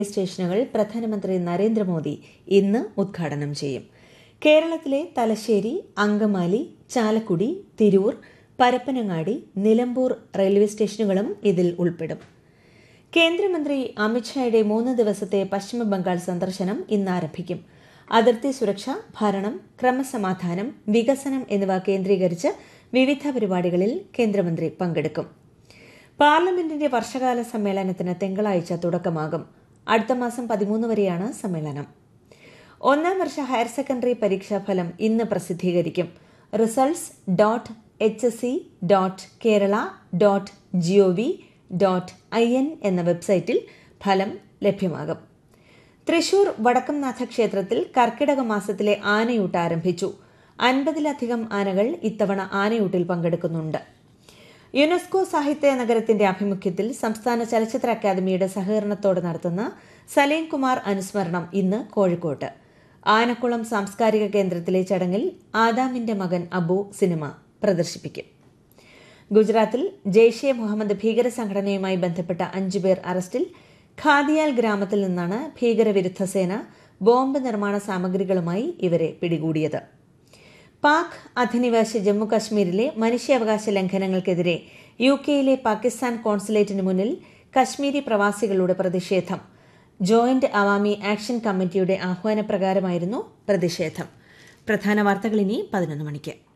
സ്റ്റേഷനുകൾ പ്രധാനമന്ത്രി നരേന്ദ്രമോദി ഇന്ന് ഉദ്ഘാടനം ചെയ്യും കേരളത്തിലെ തലശ്ശേരി അങ്കമാലി ചാലക്കുടി തിരൂർ പരപ്പനങ്ങാടി നിലമ്പൂർ റെയിൽവേ സ്റ്റേഷനുകളും ഇതിൽ ഉൾപ്പെടും കേന്ദ്രമന്ത്രി അമിത്ഷായുടെ മൂന്ന് ദിവസത്തെ പശ്ചിമബംഗാൾ സന്ദർശനം ഇന്ന് ആരംഭിക്കും അതിർത്തി സുരക്ഷ ഭരണം ക്രമസമാധാനം വികസനം എന്നിവ കേന്ദ്രീകരിച്ച് വിവിധ പരിപാടികളിൽ കേന്ദ്രമന്ത്രി പങ്കെടുക്കും പാർലമെന്റിന്റെ വർഷകാല സമ്മേളനത്തിന് തിങ്കളാഴ്ച തുടക്കമാകും അടുത്ത മാസം പതിമൂന്ന് വരെയാണ് സമ്മേളനം ഒന്നാം വർഷ ഹയർ സെക്കൻഡറി പരീക്ഷാ ഫലം ഇന്ന് പ്രസിദ്ധീകരിക്കും results dot H S C dot Kerala dot G O V dot I N എന്ന വെബ്സൈറ്റിൽ ഫലം ലഭ്യമാകും തൃശൂർ വടക്കംനാഥ ക്ഷേത്രത്തിൽ കർക്കിടക മാസത്തിലെ ആനയൂട്ട് ആരംഭിച്ചു അൻപതിലധികം ആനകൾ ഇത്തവണ ആനയൂട്ടിൽ പങ്കെടുക്കുന്നുണ്ട് യുനെസ്കോ സാഹിത്യ നഗരത്തിന്റെ ആഭിമുഖ്യത്തിൽ സംസ്ഥാന ചലച്ചിത്ര അക്കാദമിയുടെ സഹകരണത്തോടെ നടത്തുന്ന സലീം കുമാർ അനുസ്മരണം ഇന്ന് കോഴിക്കോട്ട് ആനക്കുളം സാംസ്കാരിക കേന്ദ്രത്തിലെ ചടങ്ങിൽ ആദാമിന്റെ മകൻ അബു സിനിമ പ്രദർശിപ്പിക്കും ഗുജറാത്തിൽ ജെയ്ഷെ മുഹമ്മദ് ഭീകര സംഘടനയുമായി ബന്ധപ്പെട്ട അഞ്ചുപേർ അറസ്റ്റിൽ ഖാദിയാൽ ഗ്രാമത്തിൽ നിന്നാണ് ഭീകരവിരുദ്ധ സേന ബോംബ് നിർമ്മാണ സാമഗ്രികളുമായി ഇവരെ പിടികൂടിയത് പാക് അധിനിവേശ ജമ്മു കശ്മീരിലെ മനുഷ്യാവകാശ ലംഘനങ്ങൾക്കെതിരെ യു കെയിലെ പാകിസ്ഥാൻ കോൺസുലേറ്റിന് മുന്നിൽ കശ്മീരി പ്രവാസികളുടെ പ്രതിഷേധം ജോയിന്റ് അവാമി ആക്ഷൻ കമ്മിറ്റിയുടെ ആഹ്വാനപ്രകാരമായിരുന്നു പ്രതിഷേധം പ്രധാന വാർത്തകൾ ഇനി പതിനൊന്ന് മണിക്ക്